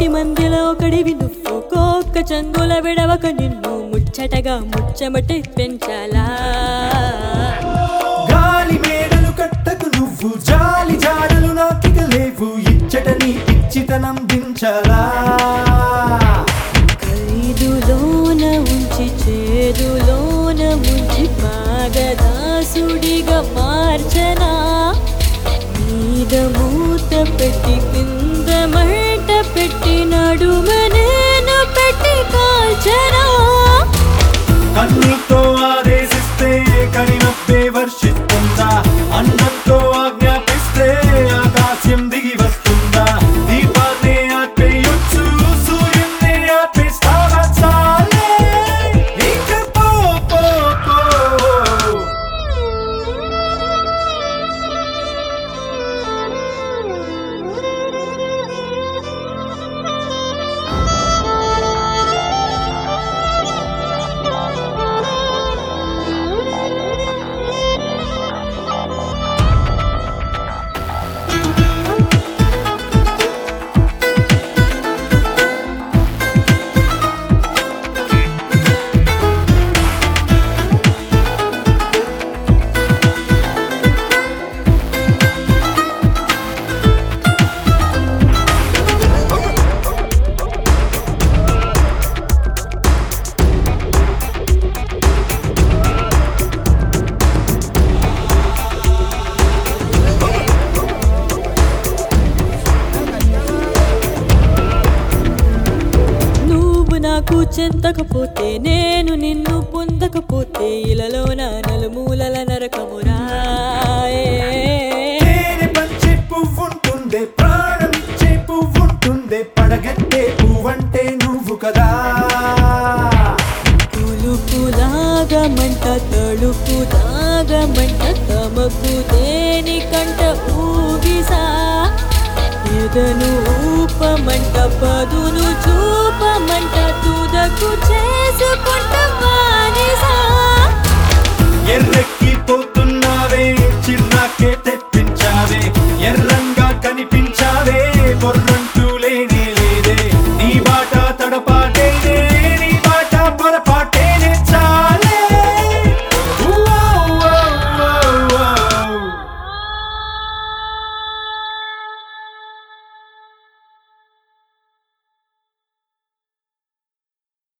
కోటి మందిలో ఒకడివి నువ్వు కోక్క చంగుల విడవక నిన్ను ముచ్చటగా ముచ్చమటి పెంచాలా గాలి మేడలు కట్టకు నువ్వు జాలి జాడలు నాకిక లేవు ఇచ్చట నీ పిచ్చితనం దించలా ఖైదులోన ఉంచి చేదులోన ముంచి పాగదాసుడిగా మార్చనా మీద మూత పెట్టి కింద మంట పెట్టి నడుమ నేను పెట్టి కాల్చనా కన్నుతో ఆదేశిస్తే కనినప్పే వర్షిస్తుందా అన్నంతో ఆజ్ఞాపిస్తే ఆకాశం దిగి వస్తుందా దీపాన్ని ఆపేయొచ్చు సూర్యున్ని ఆపేస్తావా చాలే ఇక పో పో పో నువ్వు నాకు చెందకపోతే నేను నిన్ను పొందకపోతే ఇలలో నా నలుమూలల నరకమురా తేనె పంచే పువ్వుంటుందే ప్రాణమిచ్చే పువ్వుంటుందే పడగట్టే పువ్వంటే నువ్వు కదా పులుపులాగా మంట తడుపు మంట తమకు దేనికంట ఊగిసా ఎదను ఊపమంట పదును చూపమంట తుదకు చేసుకుంట బానిసా ఎర్రె